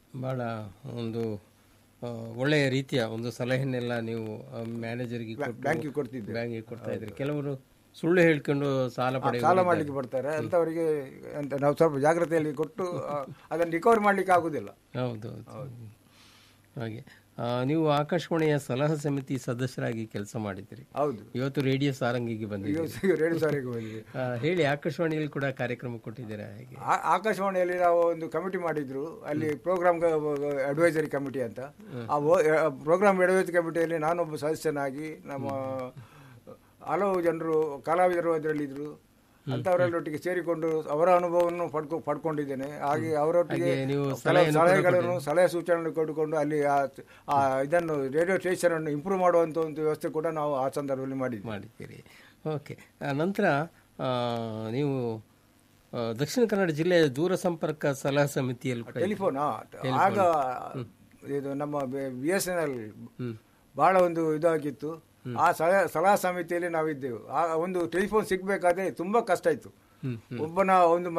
ಬಹಳ ಒಂದು ಆ, ಒಳ್ಳೆಯ ರೀತಿಯ ಒಂದು ಸಲಹೆನೆಲ್ಲ ನೀವು ಮ್ಯಾನೇಜರ್ಗೆ ಬ್ಯಾಂಕಿಗೆ ಕೊಡ್ತಿದ್ದೆ. ಬ್ಯಾಂಕಿಗೆ ಕೊಡ್ತಾ ಇದ್ರಿ ಕೆಲವರು ಸುಳ್ಳು ಹೇಳ್ಕೊಂಡು ಸಾಲ ಪಡೆಯುವ ಸಾಲ ಮಾಡ್ಲಿಕ್ಕೆ ಬರ್ತಾರೆ ಅಂತವರಿಗೆ ಅಂತ ನಾವು ಸ್ವಲ್ಪ ಜಾಗ್ರತೆಯಲ್ಲಿ ಕೊಟ್ಟು ಆ, ಅದನ್ನು ರಿಕವರಿ ಮಾಡ್ಲಿಕ್ಕೆ ಆಗುದಿಲ್ಲ ಹೌದು ಹೌದು ಹಾಗೆ ಆ, ನೀವು ಆಕಾಶವಾಣಿಯ ಸಲಹಾ ಸಮಿತಿ ಸದಸ್ಯರಾಗಿ ಕೆಲಸ ಮಾಡಿದ್ದೀರಿ ಹೌದು ಇವತ್ತು ರೇಡಿಯೋ ಸಾರಂಗಿಗೆ ಬಂದಿದ್ದೀರಿ ರೇಡಿಯೋ ಸಾರಿಗೆ ಬಂದಿದೆ ಆ, ಹೇಳಿ ಆಕಾಶವಾಣಿಯಲ್ಲಿ ಕೂಡ ಕಾರ್ಯಕ್ರಮ ಕೊಟ್ಟಿದ್ದೀರಾ ಹೇಗೆ ಆ- ಆಕಾಶವಾಣಿಯಲ್ಲಿ ನಾವು ಒಂದು ಕಮಿಟಿ ಮಾಡಿದ್ರು ಅಲ್ಲಿ ಪ್ರೋಗ್ರಾಮ್ ಅಡ್ವೈಸರಿ ಕಮಿಟಿ ಅಂತ ಆ ಪ್ರೋಗ್ರಾಮ್ ಅಡ್ವೈಸರಿ ಕಮಿಟಿಯಲ್ಲಿ ನಾನೊಬ್ಬ ಸದಸ್ಯನಾಗಿ ನಮ್ಮ ಹಲವು ಜನರು ಕಲಾವಿದರು ಅದರಲ್ಲಿದ್ದರು ಅಂತವರಲ್ಲೊಟ್ಟಿಗೆ ಸೇರಿಕೊಂಡು ಅವರ ಅನುಭವವನ್ನು ಪಡ್ಕೊ ಪಡ್ಕೊಂಡಿದ್ದೇನೆ ಹಾಗೆ ಅವರೊಟ್ಟಿಗೆ ಹಾಗೆ ನೀವು ಕೆಲವು ಸಲಹೆಯನ್ನು ಕೂಡ ಸಲಹೆಗಳನ್ನು ಸಲಹೆ ಸೂಚನೆಗಳನ್ನು ಕೊಟ್ಟುಕೊಂಡು ಅಲ್ಲಿ ಆ- ಆ ಇದನ್ನು ರೇಡಿಯೋ ಸ್ಟೇಷನ್ ಅನ್ನು ಇಂಪ್ರೂವ್ ಮಾಡುವಂತ ಒಂದು ವ್ಯವಸ್ಥೆ ಕೂಡ ನಾವು ಆ ಸಂದರ್ಭದಲ್ಲಿ ಮಾಡಿದ್ವಿ ಮಾಡಿದ್ದೀರಿ ಓಕೆ ಆ, ನಂತರ ಆ, ನೀವು ಆ, ದಕ್ಷಿಣ ಕನ್ನಡ ಜಿಲ್ಲೆಯ ದೂರ ಸಂಪರ್ಕ ಸಲಹಾ ಸಮಿತಿಯಲ್ಲಿ ಕೂಡ ಇದ್ದೀರಿ. ಟೆಲಿಫೋನ್ ಆಗ ಇದು ನಮ್ಮ ಬಿ ಎಸ್ ಎನ್ ಎಲ್ ಬಹಳ ಒಂದು ಇದಾಗಿತ್ತು ಆ ಸಲಹಾ ಸಲಹಾ ಸಮಿತಿಯಲ್ಲಿ ನಾವಿದ್ದೆವು ಆ ಒಂದು ಟೆಲಿಫೋನ್ ಸಿಗ್ಬೇಕಾದ್ರೆ ತುಂಬಾ ಕಷ್ಟ ಇತ್ತು ಒಬ್ಬನ ಒಂದು